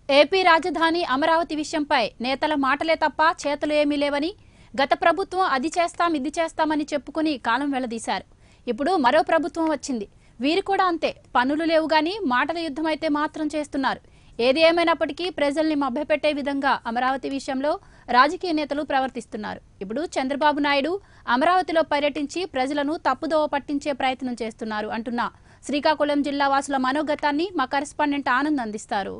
AP రాజధాని అమరావతి విషయంపై నేతల మాటలే తప్ప చేతలు ఏమీ లేవని గత ప్రభుత్వం అది చేస్తాం ఇది చేస్తామని చెప్పుకుని కాలం వెళ్లదీశారు ఇప్పుడు మరో ప్రభుత్వం వచ్చింది వీరు కూడా అంతే పనులు లేవు గాని మాటల యుద్ధం అయితే మాత్రం చేస్తున్నారు ఏది ఏమైనప్పటికీ ప్రజల్ని మభ్యపెట్టే విధంగా అమరావతి విషయంలో రాజకీయ నేతలు ప్రవర్తిస్తున్నారు ఇప్పుడు చంద్రబాబు నాయుడు అమరావతిలో పర్యటించి ప్రజలను తప్పుదోవ పట్టించే ప్రయత్నం చేస్తున్నారు అంటున్న శ్రీకాకుళం జిల్లా వాసుల మనోగతాన్ని మా కరెస్పాండెంట్ ఆనంద్ అందిస్తారు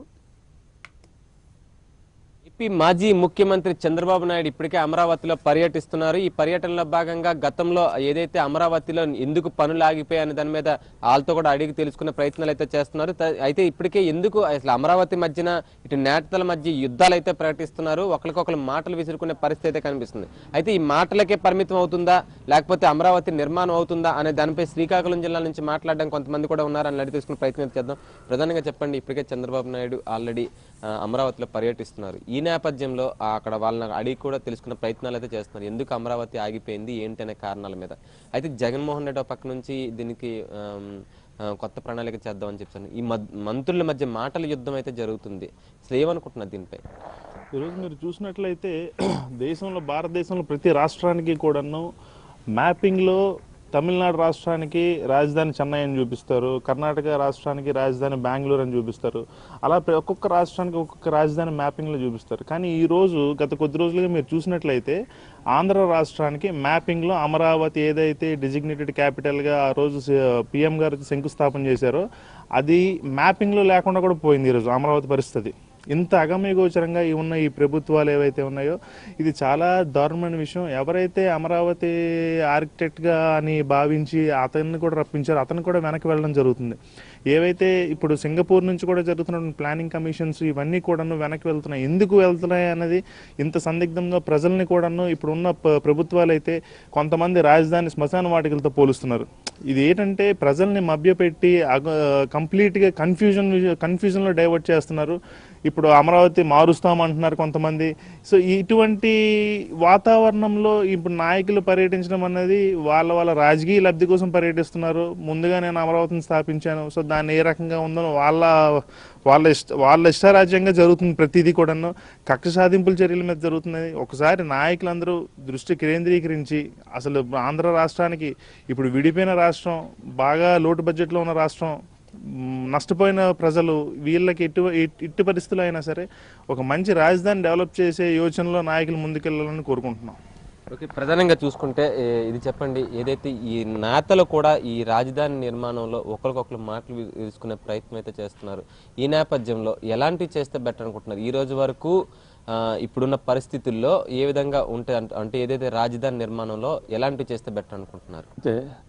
ఏపీ మాజీ ముఖ్యమంత్రి చంద్రబాబు నాయుడు ఇప్పటికే అమరావతిలో పర్యటిస్తున్నారు ఈ పర్యటనలో భాగంగా గతంలో ఏదైతే అమరావతిలో ఎందుకు పనులు ఆగిపోయాయని దాని మీద వాళ్ళతో కూడా అడిగి తెలుసుకునే ప్రయత్నాలు అయితే చేస్తున్నారు త- అయితే ఇప్పటికే ఎందుకు అసలు అమరావతి మధ్యన ఇటు నేతల మధ్య యుద్ధాలు అయితే ప్రకటిస్తున్నారు ఒకరికొకరు మాటలు విసురుకునే పరిస్థితి అయితే కనిపిస్తుంది అయితే ఈ మాటలకే పరిమితం అవుతుందా లేకపోతే అమరావతి నిర్మాణం అవుతుందా అనే దానిపై శ్రీకాకుళం జిల్లా నుంచి మాట్లాడడం కొంతమంది కూడా ఉన్నారని అడిగి తెలుసుకునే ప్రయత్నం అయితే చేద్దాం ప్రధానంగా చెప్పండి ఇప్పటికే చంద్రబాబు నాయుడు ఆల్రెడీ ఆ, అమరావతిలో పర్యటిస్తున్నారు ఈ నేపథ్యంలో ఆ అక్కడ వాళ్ళని అడిగి కూడా తెలుసుకునే ప్రయత్నాలు అయితే చేస్తున్నారు ఎందుకు అమరావతి ఆగిపోయింది ఏంటి అనే కారణాల మీద అయితే జగన్మోహన్ రెడ్డి ఒక పక్క నుంచి దీనికి ఆమ్, ఆ, కొత్త ప్రణాళిక చేద్దామని చెప్పాను ఈ మద్- మంత్రుల మధ్య మాటల యుద్ధం అయితే జరుగుతుంది అసలు ఏమనుకుంటున్నారు దీనిపై ఈరోజు మీరు చూసినట్లయితే దేశంలో భారతదేశంలో ప్రతి రాష్ట్రానికి కూడాను మ్యాపింగ్లో తమిళనాడు రాష్ట్రానికి రాజధాని చెన్నై అని చూపిస్తారు కర్ణాటక రాష్ట్రానికి రాజధాని బెంగళూరు అని చూపిస్తారు అలా ప్ర- ఒక్కొక్క రాష్ట్రానికి ఒక్కొక్క రాజధాని మ్యాపింగ్లో చూపిస్తారు కానీ ఈ రోజు గత కొద్ది రోజులుగా మీరు చూసినట్లయితే ఆంధ్ర రాష్ట్రానికి మ్యాపింగ్లో అమరావతి ఏదైతే డిజిగ్నేటెడ్ క్యాపిటల్గా ఆ రోజు పిఎం గారు శంకుస్థాపన చేశారో అది మ్యాపింగ్లో లేకుండా కూడా పోయింది ఈరోజు అమరావతి పరిస్థితి ఇంత అగమ్యగోచరంగా ఈ ఉన్న ఈ ప్రభుత్వాలు ఏవైతే ఉన్నాయో ఇది చాలా దారుణమైన విషయం ఎవరైతే అమరావతి ఆర్కిటెక్ట్గా అని భావించి అతన్ని కూడా రప్పించారో అతను కూడా వెనక్కి వెళ్ళడం జరుగుతుంది ఏవైతే ఇప్పుడు సింగపూర్ నుంచి కూడా జరుగుతున్న ప్లానింగ్ కమిషన్స్ ఇవన్నీ కూడాను వెనక్కి వెళ్తున్నాయి ఎందుకు వెళ్తున్నాయి అన్నది ఇంత సందిగ్ధంగా ప్రజల్ని కూడాను ఇప్పుడున్న ప- ప్రభుత్వాలు అయితే కొంతమంది రాజధాని శ్మశాన వాటికలతో పోలుస్తున్నారు ఇది ఏంటంటే ప్రజల్ని మభ్యపెట్టి అగ- కంప్లీట్గా కన్ఫ్యూజన్ కన్ఫ్యూజన్లో డైవర్ట్ చేస్తున్నారు ఇప్పుడు అమరావతి మారుస్తామంటున్నారు కొంతమంది సో ఇటువంటి వాతావరణంలో ఇప్పుడు నాయకులు పర్యటించడం అనేది వాళ్ళ వాళ్ళ రాజకీయ లబ్ధి కోసం పర్యటిస్తున్నారు ముందుగా నేను అమరావతిని స్థాపించాను సో దాన్ని ఏ రకంగా ఉందో వాళ్ళ వాళ్ళ ఇష్ట వాళ్ళ ఇష్టారాజ్యంగా జరుగుతుంది ప్రతిదీ కూడాను కక్ష సాధింపుల చర్యల మీద జరుగుతున్నది ఒకసారి నాయకులందరూ దృష్టి కేంద్రీకరించి అసలు ఆంధ్ర రాష్ట్రానికి ఇప్పుడు విడిపోయిన రాష్ట్రం బాగా లోటు బడ్జెట్లో ఉన్న రాష్ట్రం మ్, నష్టపోయిన ప్రజలు వీళ్ళకి ఎటు ఎట్- ఎట్టి పరిస్థితులు అయినా సరే ఒక మంచి రాజధాని డెవలప్ చేసే యోచనలో నాయకులు ముందుకెళ్లాలని కోరుకుంటున్నాం ఓకే ప్రధానంగా చూసుకుంటే ఏ- ఇది చెప్పండి ఏదైతే ఈ నేతలు కూడా ఈ రాజధాని నిర్మాణంలో ఒకరికొకరు మాటలు వి- తీసుకునే ప్రయత్నం అయితే చేస్తున్నారు ఈ నేపథ్యంలో ఎలాంటివి చేస్తే బెటర్ అనుకుంటున్నారు ఈ రోజు వరకు ఆ, ఇప్పుడున్న పరిస్థితుల్లో ఏ విధంగా ఉంటే అంట- అంటే ఏదైతే రాజధాని నిర్మాణంలో ఎలాంటివి చేస్తే బెటర్ అనుకుంటున్నారు అయితే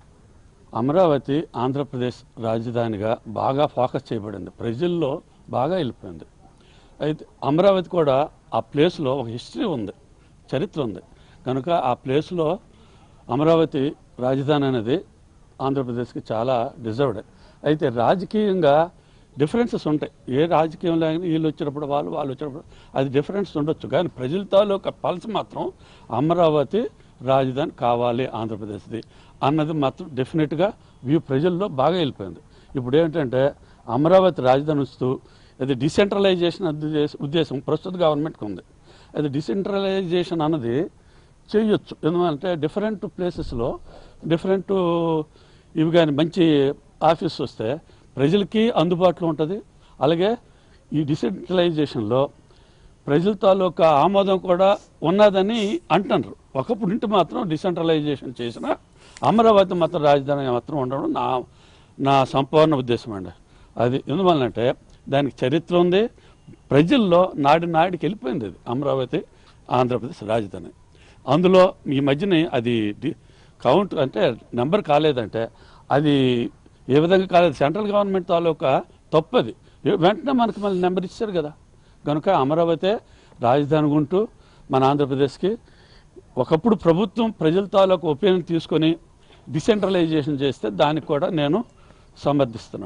అమరావతి ఆంధ్రప్రదేశ్ రాజధానిగా బాగా ఫోకస్ చేయబడింది ప్రజల్లో బాగా వెళ్ళిపోయింది అయితే అమరావతి కూడా ఆ ప్లేస్లో ఒక హిస్టరీ ఉంది చరిత్ర ఉంది కనుక ఆ ప్లేస్లో అమరావతి రాజధాని అనేది ఆంధ్రప్రదేశ్కి చాలా డిజర్వ్డ్ అయితే రాజకీయంగా డిఫరెన్సెస్ ఉంటాయి ఏ రాజకీయంలో అయినా వీళ్ళు వచ్చినప్పుడు వాళ్ళు వాళ్ళు వచ్చినప్పుడు అది డిఫరెన్స్ ఉండొచ్చు కానీ ప్రజల తాలూకా పల్స్ మాత్రం అమరావతి రాజధాని కావాలి ఆంధ్రప్రదేశ్ది అన్నది మాత్రం డెఫినెట్గా వ్యూ ప్రజల్లో బాగా వెళ్ళిపోయింది ఇప్పుడు ఏంటంటే అమరావతి రాజధాని వస్తూ అది డిసెంట్రలైజేషన్ ఉద్దేశం ఉద్దేశం ప్రస్తుత గవర్నమెంట్కి ఉంది అది డిసెంట్రలైజేషన్ అన్నది చేయొచ్చు ఎందుకంటే డిఫరెంట్ ప్లేసెస్లో డిఫరెంట్ ఇవి కానీ మంచి ఆఫీస్ వస్తే ప్రజలకి అందుబాటులో ఉంటుంది అలాగే ఈ డిసెంట్రలైజేషన్లో ప్రజల తాలూకా ఆమోదం కూడా ఉన్నదని అంటున్నారు ఒకప్పుడు ఇంటి మాత్రం డిసెంట్రలైజేషన్ చేసిన అమరావతి మాత్రం రాజధాని మాత్రం ఉండడం నా నా సంపూర్ణ ఉద్దేశం అండి అది ఎందువల్లంటే దానికి చరిత్ర ఉంది ప్రజల్లో నాడి నాడికి వెళ్ళిపోయింది అది అమరావతి ఆంధ్రప్రదేశ్ రాజధాని అందులో ఈ మధ్యన అది డి- కౌంట్ అంటే నెంబర్ కాలేదంటే అది ఏ విధంగా కాలేదు సెంట్రల్ గవర్నమెంట్ తాలూకా తప్పది ఏ- వెంటనే మనకి మళ్ళీ నెంబర్ ఇచ్చారు కదా కనుక అమరావతి రాజధాని ఉంటూ మన ఆంధ్రప్రదేశ్కి ఒకప్పుడు ప్రభుత్వం ప్రజల తాలూకు ఒపీనియన్ తీసుకొని డిసెంట్రలైజేషన్ చేస్తే దానికి కూడా నేను సమర్థిస్తున్నాను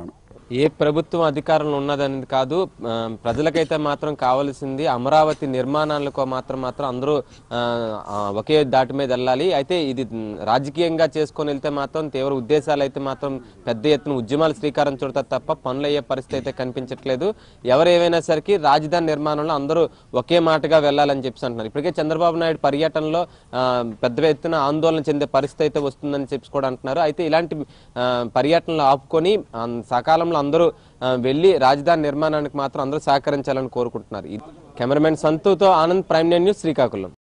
ఏ ప్రభుత్వం అధికారంలో ఉన్నదనేది కాదు ఆ, ప్రజలకైతే మాత్రం కావాల్సింది అమరావతి నిర్మాణాలకు మాత్రం మాత్రం అందరూ ఆ, ఆ, ఒకే దాటి మీద వెళ్ళాలి అయితే ఇది మ్, రాజకీయంగా చేసుకొని వెళ్తే మాత్రం తీవ్ర ఉద్దేశాలు అయితే మాత్రం పెద్ద ఎత్తున ఉద్యమాలు శ్రీకారం చుడతారు తప్ప పనులు అయ్యే పరిస్థితి అయితే కనిపించట్లేదు ఎవరు ఏమైనా సరికి రాజధాని నిర్మాణంలో అందరూ ఒకే మాటగా వెళ్ళాలని చెప్పి అంటున్నారు ఇప్పటికే చంద్రబాబు నాయుడు పర్యటనలో ఆ, పెద్ద ఎత్తున ఆందోళన చెందే పరిస్థితి అయితే వస్తుందని చెప్పి కూడా అంటున్నారు అయితే ఇలాంటి ఆ, పర్యటనలు ఆపుకొని ఆ, సకాలంలో అందరూ ఆ, వెళ్ళి రాజధాని నిర్మాణానికి మాత్రం అందరూ సహకరించాలని కోరుకుంటున్నారు ఇది కెమెరామెన్ సంతుతో Anand prime nine news Srikakulam